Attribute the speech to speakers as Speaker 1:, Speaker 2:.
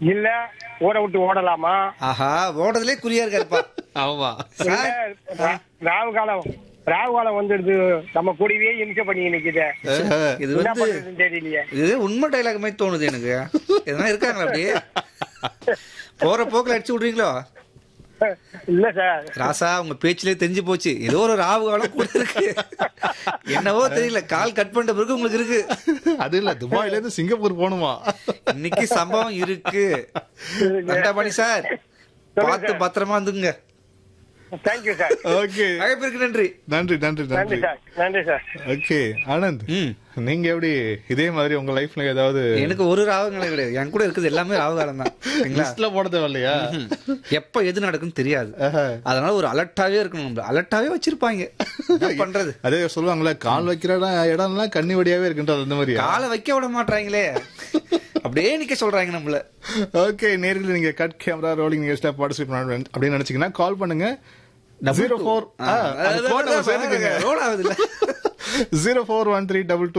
Speaker 1: இல்ல ஊரை விட்டு ஓடலாமா
Speaker 2: ஆஹா ஓடுறதுலே குறியா இருக்காருப்பா
Speaker 3: ஆமா
Speaker 1: இல்ல ரா- ராவு காலம் ராவு காலம் வந்துடுது நம்ம கூடவே இம்சை பண்ணி நிக்குது
Speaker 2: இது
Speaker 1: என்ன
Speaker 2: வந்து
Speaker 1: பண்றதுன்னு தெரியலையே
Speaker 2: இது உண்மை டைலாக் மாதிரி தோணுது எனக்கு எதனா இருக்காங்களா அப்படியே போற போக்குல அடிச்சு விடுறீங்களோ
Speaker 1: இல்ல சார்
Speaker 2: ராசா உங்க பேச்சிலே தெரிஞ்சு போச்சு ஏதோ ஒரு ராவு காலம் கூட இருக்கு என்னவோ தெரியல கால் கட் பண்ணிட்ட பிறகு உங்களுக்கு இருக்கு
Speaker 3: அது இல்ல துபாயில இருந்து சிங்கப்பூர் போகணுமா
Speaker 2: இன்னைக்கு சம்பவம் இருக்கு தண்டாபாணி சார் பார்த்து பத்திரமா இருந்துங்க
Speaker 1: தேங்க்யூ சார்
Speaker 3: ஓகே
Speaker 2: அழைப்பிற்கு நன்றி
Speaker 3: நன்றி நன்றி
Speaker 1: நன்றி
Speaker 3: நன்றி
Speaker 1: சார் நன்றி சார்
Speaker 3: ஓகே ஆனந்த்
Speaker 2: ம்
Speaker 3: நீங்க எப்படி இதே மாதிரி உங்க லைஃப்ல ஏதாவது
Speaker 2: எனக்கு ஒரு ராவங்களும் கிடையாது என் கூட இருக்குது எல்லாமே ராவகாலம் தான் சரிங்களா
Speaker 3: லிஸ்ட்ல போட தேவையில்லையா
Speaker 2: ம். எப்ப எது நடக்குன்னு தெரியாது
Speaker 3: ஆஹா.
Speaker 2: அதனால ஒரு அலர்ட்டாவே இருக்கணும் நம்மள அலர்ட்டாவே வச்சிருப்பாங்க என்ன பண்றது
Speaker 3: அதே சொல்லுவாங்கல்ல கால் வைக்கிற இடம் இடம்லாம் கண்ணி வடியாவே இருக்குன்றது அந்த மாதிரியா
Speaker 2: காலை வைக்க விட மாட்டாங்களே அப்படியே நிக்க சொல்றாங்க நம்மள
Speaker 3: ஓகே நேரில் நீங்க கட் கேமரா ரோலிங் நீங்க ஸ்டெப் பார்ட்டிசிபேட் பண்ணணும் அப்படின்னு நினைச்சீங்கன்னா கால் பண்ணுங்க
Speaker 2: Double
Speaker 3: ஜீரோ
Speaker 2: two.
Speaker 3: ஃபோர்
Speaker 2: ஆ, அது
Speaker 3: சேர்த்துக்கங்க
Speaker 2: roll ஆகுது இல்ல
Speaker 3: zero four one three double